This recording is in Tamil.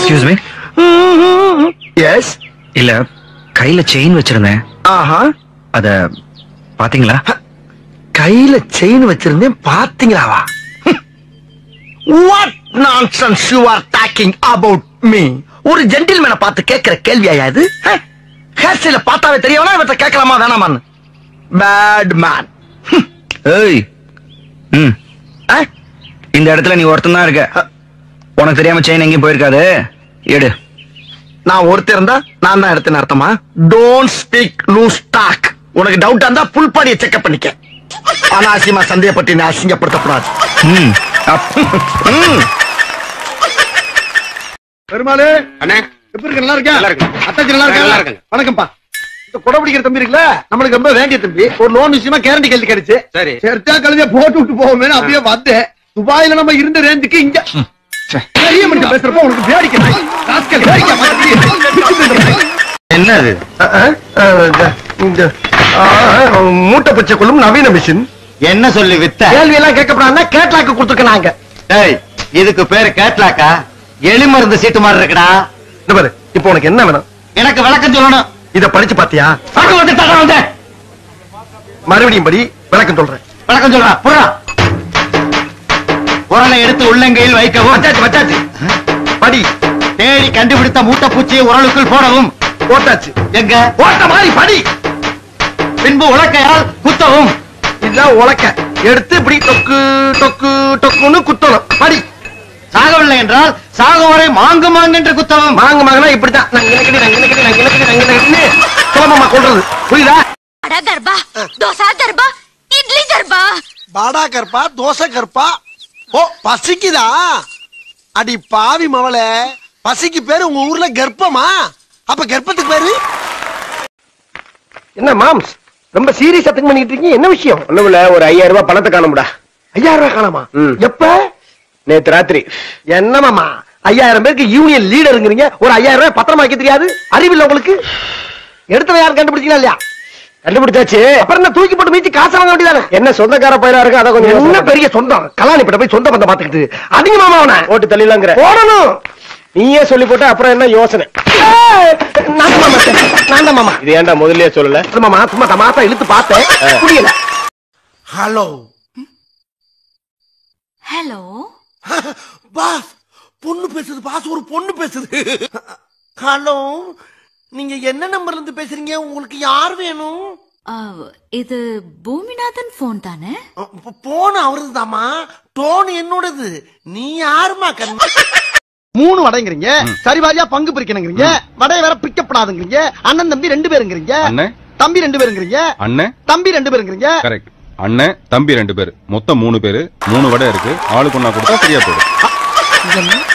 எக்ஸ்கியூஸ் மீ எஸ் இல்ல கையில செயின் வச்சிருந்தேன் ஆஹா அத பாத்தீங்களா கையில செயின் வச்சிருந்தேன் பாத்தீங்களாவா what nonsense you are talking about me ஒரு ஜென்டில்மேனை பார்த்து கேட்கிற கேள்வியா இது ஹேர் ஸ்டைல பார்த்தாவே தெரியவனா இவற்றை கேட்கலாமா வேணாமான்னு பேட் மேன் ஏய் ம் இந்த இடத்துல நீ ஒருத்தன் தான் இருக்க உனக்கு தெரியாம செயின் எங்கேயும் போயிருக்காது எடு நான் ஒருத்தர் இருந்தா நான் தான் எடுத்தேன் அர்த்தமா டோன்ட் ஸ்பீக் லூஸ் டாக் உனக்கு டவுட்டா இருந்தா புல் பாடியை செக்அப் பண்ணிக்க அனாவசியமா சந்தேகப்பட்டு நீ அசிங்கப்படுத்தக்கூடாது ம் அப் ம். பெருமாளே அண்ணே எப்படி இருக்க நல்லா இருக்கா நல்லா இருக்கேன். அத்தாச்சி நல்லா இருக்கா நல்லா இருக்கேன். வணக்கம்ப்பா இந்த கொடை பிடிக்கிற தம்பி இருக்குல்ல நம்மளுக்கு ரொம்ப வேண்டிய தம்பி ஒரு லோன் விஷயமா கேரண்டி கேள்வி கிடைச்சு சரி. சேர்த்தா கழுதிய போட்டு விட்டு போவோமே அப்படியே வந்தேன் துபாயில நம்ம இருந்த ரேஞ்சுக்கு இங்க பெரிய மனுஷன் பேசுறப்ப உனக்கு வேடிக்கை நாய். ராஸ்கல், வேடிக்கை மாதிரி. என்னது அஹ், அஹ், அஹ், இந்த- இந்த அஹ், மூட்டை பச்சை கொள்ளும் நவீன மிஷின் என்ன சொல்லி வித்த கேள்வி எல்லாம் கேட்கப்படாதுன்னா கேட்லாக்கு கொடுத்துருக்க நாங்க டேய் இதுக்கு பேரு கேட்லாக்கா எலி மருந்து சீட்டு மாதிரி இருக்குடா இந்த பாரு இப்போ உனக்கு என்ன வேணும் எனக்கு விளக்கம் சொல்லணும் இத படிச்சு பாத்தியா பாட்டு வந்து தர வந்த மறுபடியும் படி விளக்கம் சொல்றேன் விளக்கம் சொல்றா புறா உரலை எடுத்து உள்ளங்கையில் வைக்கவும் வச்சாச்சு வச்சாச்சு படி தேடி கண்டுபிடித்த மூட்டை பூச்சியை உரலுக்குள் போடவும் போட்டாச்சு எங்க போட்ட மாதிரி படி பின்பு உலக்கையால் குத்தவும் இதுதான் உலக்க எடுத்து இப்படி டொக்கு டொக்கு டொக்குன்னு குத்தணும் படி சாகவில்லை என்றால் சாகும் வரை மாங்கு மாங்கு என்று குத்தவும் மாங்க மாங்கனா இப்படித்தான் நான் இனக்கடி நான் இனக்கடி நான் இனக்கடி நான் இனக்கடின்னு சுலபமா கொள்றது புரியுதா வடை தர்பா தோசை தர்பா இட்லி தர்பா பாடா கற்பா தோசை கற்பா ஓ பசிக்குதா அடி பாவி மவளே பசிக்கு பேரு உங்க ஊர்ல கர்ப்பமா அப்ப கர்ப்பத்துக்கு பேரு என்ன மாம்ஸ் ரொம்ப சீரியஸா திங்க் பண்ணிட்டு இருக்கீங்க என்ன விஷயம் ஒண்ணுமில்ல ஒரு ஐயாயிரம் ரூபாய் பணத்தை காணும்டா ஐயாயிரம் ரூபாய் காணாமா ம். எப்ப நேத்து ராத்திரி என்ன மாமா ஐயாயிரம் பேருக்கு யூனியன் லீடருங்கிறீங்க ஒரு ஐயாயிரம் ரூபாய் பத்திரமா வைக்க தெரியாது அறிவில்லை உங்களுக்கு எடுத்தவன் யாரும் கண்டுபிடிச்சீங்களா இல்லையா கண்டுபிடிச்சாச்சு அப்புறம் என்ன தூக்கி போட்டு மீச்சு காசு வாங்க வேண்டியதானே என்ன சொந்தக்கார பயிரா இருக்கு அதை கொஞ்சம் என்ன யோசனை பெரிய சொந்தம் கலாணி போய் சொந்த பந்தம் பாத்துக்கிட்டு அதிக மாமா அவனை போட்டு தள்ளிலாங்கிற போடணும் நீயே சொல்லி போட்ட அப்புறம் என்ன யோசனை ஏய், நான் தான் மாமா நான் தான் மாமா இது ஏன்டா முதல்லயே சொல்லல அது மாமா சும்மா தமாசா இழுத்து பார்த்தேன் புரியல ஹலோ ஹலோ பாஸ் பொண்ணு பேசுது பாஸ் ஒரு பொண்ணு பேசுது ஹலோ நீங்க என்ன நம்பர்ல இருந்து பேசுறீங்க உங்களுக்கு யார் வேணும் இது பூமிநாதன் போன் தானே போன் அவருதாமா டோன் என்னோடது நீ யாருமா கண் மூணு வடைங்கிறீங்க சரி வாரியா பங்கு பிரிக்கணுங்கிறீங்க வடைய வேற பிரிக்கப்படாதுங்கிறீங்க அண்ணன் தம்பி ரெண்டு பேருங்கிறீங்க அண்ணன் தம்பி ரெண்டு பேருங்கிறீங்க அண்ணன் தம்பி ரெண்டு பேருங்கிறீங்க கரெக்ட் அண்ணன் தம்பி ரெண்டு பேர் மொத்தம் மூணு பேரு மூணு வடை இருக்கு ஆளுக்கு ஒண்ணா கொடுத்தா சரியா போயிடும்